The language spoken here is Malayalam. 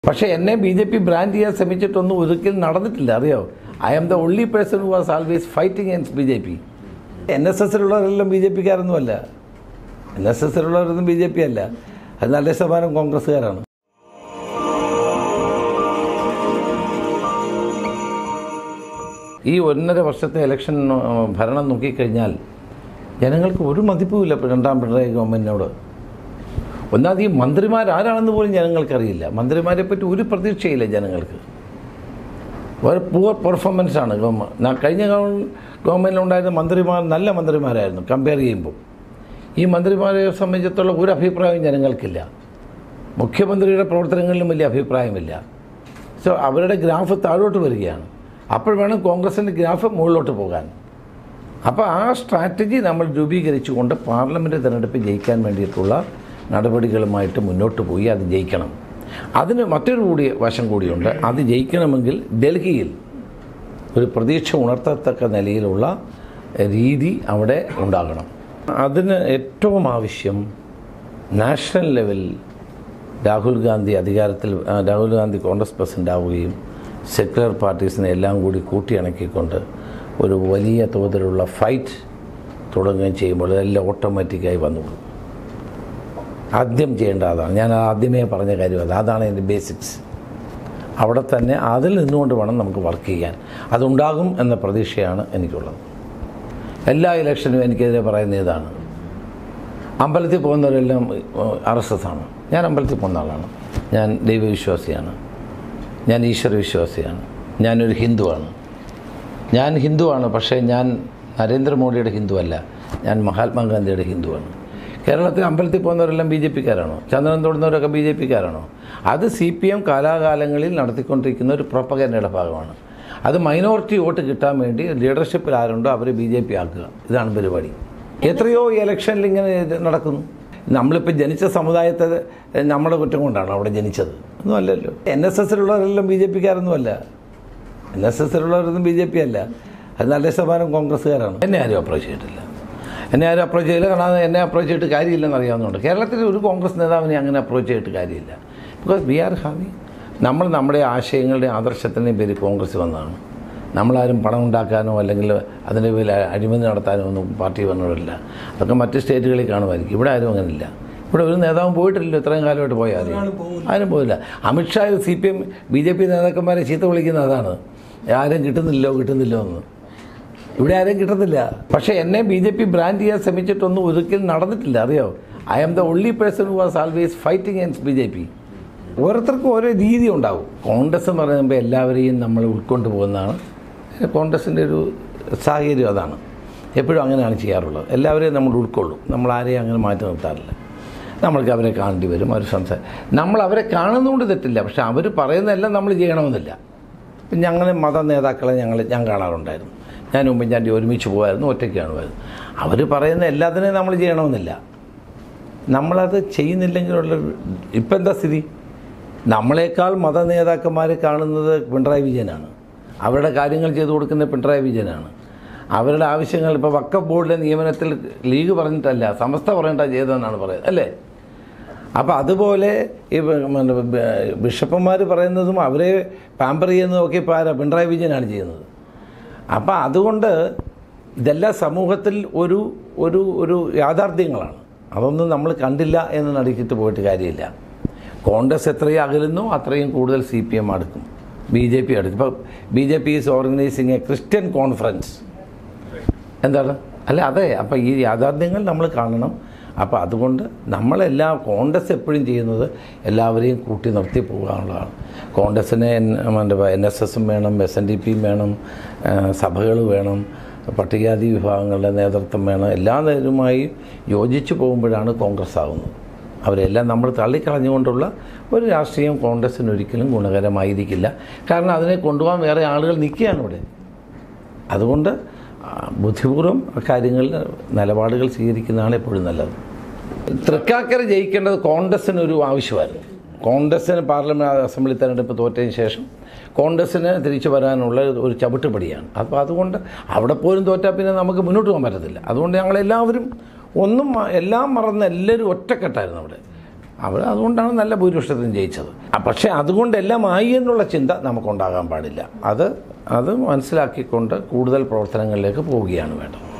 പക്ഷേ എന്നെ ബി ജെ പി ബ്രാൻഡ് ചെയ്യാൻ ശ്രമിച്ചിട്ടൊന്നും ഒരിക്കലും നടന്നിട്ടില്ല അറിയോ I am the only person who was always fighting against B J P N S എസിലുള്ളവരെല്ലാം ബി ജെ പിക്കാരൊന്നുമല്ല എൻ എസ് എസിലുള്ളവരൊന്നും ബി ജെ പി അല്ല അത് നല്ല ശതമാനം കോൺഗ്രസ്സുകാരാണ് ഈ ഒന്നര വർഷത്തെ ഇലക്ഷൻ ആ, ഭരണം നോക്കിക്കഴിഞ്ഞാൽ ജനങ്ങൾക്ക് ഒരു മതിപ്പുമില്ല ഇപ്പൊ രണ്ടാം പിണറായി ഗവൺമെൻറ്റിനോട് ഒന്നാമത് ഈ മന്ത്രിമാരാരാണെന്ന് പോലും ജനങ്ങൾക്കറിയില്ല മന്ത്രിമാരെ പറ്റി ഒരു പ്രതീക്ഷയില്ല ജനങ്ങൾക്ക് വളരെ പുവർ പെർഫോമൻസ് ആണ് ഗവൺമെൻറ് ന- കഴിഞ്ഞ ഗവൺ- ഗവൺമെൻറ്റിലുണ്ടായിരുന്ന മന്ത്രിമാർ നല്ല മന്ത്രിമാരായിരുന്നു കമ്പയർ ചെയ്യുമ്പോൾ ഈ മന്ത്രിമാരെ സംബന്ധിച്ചിടത്തോളം ഒരു അഭിപ്രായവും ജനങ്ങൾക്കില്ല മുഖ്യമന്ത്രിയുടെ പ്രവർത്തനങ്ങളിലും വലിയ അഭിപ്രായമില്ല സോ അവരുടെ ഗ്രാഫ് താഴോട്ട് വരികയാണ് അപ്പോൾ വേണം കോൺഗ്രസിൻ്റെ ഗ്രാഫ് മുകളിലോട്ട് പോകാൻ അപ്പോൾ ആ സ്ട്രാറ്റജി നമ്മൾ രൂപീകരിച്ചുകൊണ്ട് പാർലമെൻറ്റ് തിരഞ്ഞെടുപ്പ് ജയിക്കാൻ വേണ്ടിയിട്ടുള്ള നടപടികളുമായിട്ട് മുന്നോട്ട് പോയി അത് ജയിക്കണം അതിന് മറ്റൊരു കൂടി വശം കൂടിയുണ്ട് അത് ജയിക്കണമെങ്കിൽ ഡൽഹിയിൽ ഒരു പ്രതീക്ഷ ഉണർത്തത്തക്ക നിലയിലുള്ള രീതി അവിടെ ഉണ്ടാകണം അതിന് ഏറ്റവും ആവശ്യം നാഷണൽ ലെവലിൽ രാഹുൽ ഗാന്ധി അധികാരത്തിൽ ആ, രാഹുൽ ഗാന്ധി കോൺഗ്രസ് പ്രസിഡന്റ് ആവുകയും സെക്യുലർ പാർട്ടീസിനെ എല്ലാം കൂടി കൂട്ടിയിണക്കിക്കൊണ്ട് ഒരു വലിയ തോതിലുള്ള ഫൈറ്റ് തുടങ്ങുകയും ചെയ്യുമ്പോൾ ഇതെല്ലാം ഓട്ടോമാറ്റിക്കായി വന്നുകൊള്ളും ആദ്യം ചെയ്യേണ്ട അതാണ് ഞാൻ ആദ്യമേ പറഞ്ഞ കാര്യം അത് അതാണ് എൻ്റെ ബേസിക്സ് അവിടെ തന്നെ അതിൽ നിന്നുകൊണ്ട് വേണം നമുക്ക് വർക്ക് ചെയ്യാൻ അതുണ്ടാകും എന്ന പ്രതീക്ഷയാണ് എനിക്കുള്ളത് എല്ലാ ഇലക്ഷനും എനിക്കെതിരെ പറയുന്ന ഇതാണ് അമ്പലത്തിൽ പോകുന്നവരെല്ലാം ആർ എസ് എസ് ആണ് ഞാൻ അമ്പലത്തിൽ പോകുന്ന ആളാണ് ഞാൻ ദൈവവിശ്വാസിയാണ് ഞാൻ ഈശ്വര വിശ്വാസിയാണ് ഞാനൊരു ഹിന്ദുവാണ് ഞാൻ ഹിന്ദുവാണ് പക്ഷേ ഞാൻ നരേന്ദ്രമോദിയുടെ ഹിന്ദുവല്ല ഞാൻ മഹാത്മാഗാന്ധിയുടെ ഹിന്ദുവാണ് കേരളത്തിൽ അമ്പലത്തിൽ പോകുന്നവരെല്ലാം ബി ജെ പിക്കാരാണോ ചന്ദ്രൻ തൊടുന്നവരൊക്കെ ബി ജെ പിക്കാരാണോ അത് സി പി എം കാലാകാലങ്ങളിൽ നടത്തിക്കൊണ്ടിരിക്കുന്ന ഒരു പ്രൊപ്പഗൻഡയുടെ ഭാഗമാണ് അത് മൈനോറിറ്റി വോട്ട് കിട്ടാൻ വേണ്ടി ലീഡർഷിപ്പിൽ ആരുണ്ടോ അവരെ ബി ജെ പി ആക്കുക ഇതാണ് പരിപാടി എത്രയോ ഇലക്ഷനിൽ ഇങ്ങനെ ഇത് നടക്കുന്നു നമ്മളിപ്പോൾ ജനിച്ച സമുദായത്തെ നമ്മുടെ കുറ്റം കൊണ്ടാണ് അവിടെ ജനിച്ചത് ഒന്നും അല്ലല്ലോ എൻ എസ് എസിലുള്ളവരെല്ലാം ബി ജെ പിക്കാരൊന്നുമല്ല എൻ എസ് എസിലുള്ളവരൊന്നും ബി ജെ പി അല്ല അത് നല്ല ശതമാനം കോൺഗ്രസ്സുകാരാണ് എന്നെ ആരും അപ്രോച്ച് ചെയ്തിട്ടില്ല എന്നെ ആരും അപ്രോച്ച് ചെയ്തില്ല കാരണം അത് എന്നെ അപ്രോച്ച് ചെയ്തിട്ട് കാര്യമില്ലെന്ന് അറിയാവുന്നതുകൊണ്ട് കേരളത്തിൽ ഒരു കോൺഗ്രസ് നേതാവിനെ അങ്ങനെ അപ്രോച്ച് ചെയ്തിട്ട് കാര്യമില്ല ബിക്കോസ് വി ആർ ഹാവി നമ്മൾ നമ്മുടെ ആശയങ്ങളുടെ ആദർശത്തിൻ്റെയും പേര് കോൺഗ്രസ് വന്നതാണ് നമ്മളാരും പണം ഉണ്ടാക്കാനോ അല്ലെങ്കിൽ അതിൻ്റെ പേരിൽ അഴിമതി നടത്താനോ ഒന്നും പാർട്ടി വന്നവരല്ല അതൊക്കെ മറ്റ് സ്റ്റേറ്റുകളിൽ കാണുമായിരിക്കും ഇവിടെ ആരും അങ്ങനെയില്ല ഇവിടെ ഒരു നേതാവും പോയിട്ടില്ലല്ലോ ഇത്രയും കാലമായിട്ട് പോയാൽ ആരും ആരും പോയില്ല Amit Shah C P M B J P നേതാക്കന്മാരെ ചീത്ത വിളിക്കുന്ന അതാണ് ആരും കിട്ടുന്നില്ലോ കിട്ടുന്നില്ലോ എന്ന് ഇവിടെ ആരെയും കിട്ടത്തില്ല പക്ഷേ എന്നെ ബി ജെ പി ബ്രാൻഡ് ചെയ്യാൻ ശ്രമിച്ചിട്ടൊന്നും ഒരിക്കലും നടന്നിട്ടില്ല അറിയോ I am the only person who was always fighting against B J P ഓരോരുത്തർക്കും ഓരോ രീതി ഉണ്ടാവും കോൺഗ്രസ് എന്ന് പറയുമ്പോൾ എല്ലാവരെയും നമ്മൾ ഉൾക്കൊണ്ട് പോകുന്നതാണ് കോൺഗ്രസിൻ്റെ ഒരു സാഹചര്യം അതാണ് എപ്പോഴും അങ്ങനെയാണ് ചെയ്യാറുള്ളത് എല്ലാവരെയും നമ്മൾ ഉൾക്കൊള്ളും നമ്മൾ ആരെയും അങ്ങനെ മാറ്റി നിർത്താറില്ല നമ്മൾക്ക് അവരെ കാണേണ്ടി വരും അവർ സംസാരം നമ്മൾ അവരെ കാണുന്നതുകൊണ്ട് തെറ്റില്ല പക്ഷെ അവർ പറയുന്നതെല്ലാം നമ്മൾ ചെയ്യണമെന്നില്ല പിന്നെ അങ്ങനെ മത നേതാക്കളെ ഞങ്ങൾ ഞാൻ കാണാറുണ്ടായിരുന്നു ഞാൻ ഉമ്മൻചാണ്ടി ഒരുമിച്ച് പോകുമായിരുന്നു ഒറ്റയ്ക്ക് കാണുമായിരുന്നു അവർ പറയുന്ന എല്ലാത്തിനെയും നമ്മൾ ചെയ്യണമെന്നില്ല നമ്മളത് ചെയ്യുന്നില്ലെങ്കിലുള്ള ഇപ്പം എന്താ സ്ഥിതി നമ്മളെക്കാൾ മത നേതാക്കന്മാരെ കാണുന്നത് പിണറായി വിജയനാണ് അവരുടെ കാര്യങ്ങൾ ചെയ്തു കൊടുക്കുന്ന പിണറായി വിജയനാണ് അവരുടെ ആവശ്യങ്ങൾ ഇപ്പോൾ വക്കഫ് ബോർഡിലെ നിയമനത്തിൽ ലീഗ് പറഞ്ഞിട്ടല്ല സമസ്ത പറഞ്ഞിട്ടാണ് ചെയ്തതെന്നാണ് പറയുന്നത് അല്ലേ അപ്പോൾ അതുപോലെ ഈ ബിഷപ്പന്മാർ പറയുന്നതും അവരെ പാമ്പർ ചെയ്യുന്നതും ഒക്കെ ഇപ്പോൾ ആരാ പിണറായി വിജയനാണ് ചെയ്യുന്നത് അപ്പോൾ അതുകൊണ്ട് ഇതെല്ലാം സമൂഹത്തിൽ ഒരു ഒരു ഒരു യാഥാർത്ഥ്യങ്ങളാണ് അതൊന്നും നമ്മൾ കണ്ടില്ല എന്ന് നടിച്ചിട്ട് പോയിട്ട് കാര്യമില്ല കോൺഗ്രസ് എത്രയും അകലുന്നോ അത്രയും കൂടുതൽ സി പി എം അടുക്കും ബി ജെ പി അടുക്കും ഇപ്പോൾ B J P is organising a Christian conference എന്താണ് അല്ല അതെ അപ്പോൾ ഈ യാഥാർത്ഥ്യങ്ങൾ നമ്മൾ കാണണം അപ്പോൾ അതുകൊണ്ട് നമ്മളെല്ലാം കോൺഗ്രസ് എപ്പോഴും ചെയ്യുന്നത് എല്ലാവരെയും കൂട്ടി നിർത്തി പോകാനുള്ളതാണ് കോൺഗ്രസ്സിന് എൻ മറ്റേ എൻ എസ് എസും വേണം എസ് എൻ ഡി പിയും വേണം സഭകൾ വേണം പട്ടികജാതി വിഭാഗങ്ങളുടെ നേതൃത്വം വേണം എല്ലാ നേരുമായി യോജിച്ചു പോകുമ്പോഴാണ് കോൺഗ്രസ് ആകുന്നത് അവരെല്ലാം നമ്മൾ തള്ളിക്കളഞ്ഞുകൊണ്ടുള്ള ഒരു രാഷ്ട്രീയം കോൺഗ്രസ്സിന് ഒരിക്കലും ഗുണകരമായിരിക്കില്ല കാരണം അതിനെ കൊണ്ടുപോകാൻ വേറെ ആളുകൾ നിൽക്കുകയാണ് ഇവിടെ അതുകൊണ്ട് ആ, ബുദ്ധിപൂർവ്വം കാര്യങ്ങളിൽ നിലപാടുകൾ സ്വീകരിക്കുന്നതാണ് എപ്പോഴും നല്ലത് തൃക്കാക്കര ജയിക്കേണ്ടത് കോൺഗ്രസ്സിന് ഒരു ആവശ്യമായിരുന്നു കോൺഗ്രസ്സിന് പാർലമെൻറ്റ് അസംബ്ലി തെരഞ്ഞെടുപ്പ് തോറ്റതിന് ശേഷം കോൺഗ്രസ്സിന് തിരിച്ചു വരാനുള്ള ഒരു ചവിട്ടുപടിയാണ് അപ്പോൾ അതുകൊണ്ട് അവിടെ പോലും തോറ്റാൽ പിന്നെ നമുക്ക് മുന്നോട്ട് പോകാൻ പറ്റത്തില്ല അതുകൊണ്ട് ഞങ്ങളെല്ലാവരും ഒന്നും മ- എല്ലാം മറന്ന് എല്ലാവരും ഒറ്റക്കെട്ടായിരുന്നു അവിടെ അവർ അതുകൊണ്ടാണ് നല്ല ഭൂരിപക്ഷത്തിന് ജയിച്ചത് ആ, പക്ഷേ അതുകൊണ്ടെല്ലാം ആയി എന്നുള്ള ചിന്ത നമുക്കുണ്ടാകാൻ പാടില്ല അത് അത് മനസ്സിലാക്കിക്കൊണ്ട് കൂടുതൽ പ്രവർത്തനങ്ങളിലേക്ക് പോവുകയാണ് വേണ്ടത്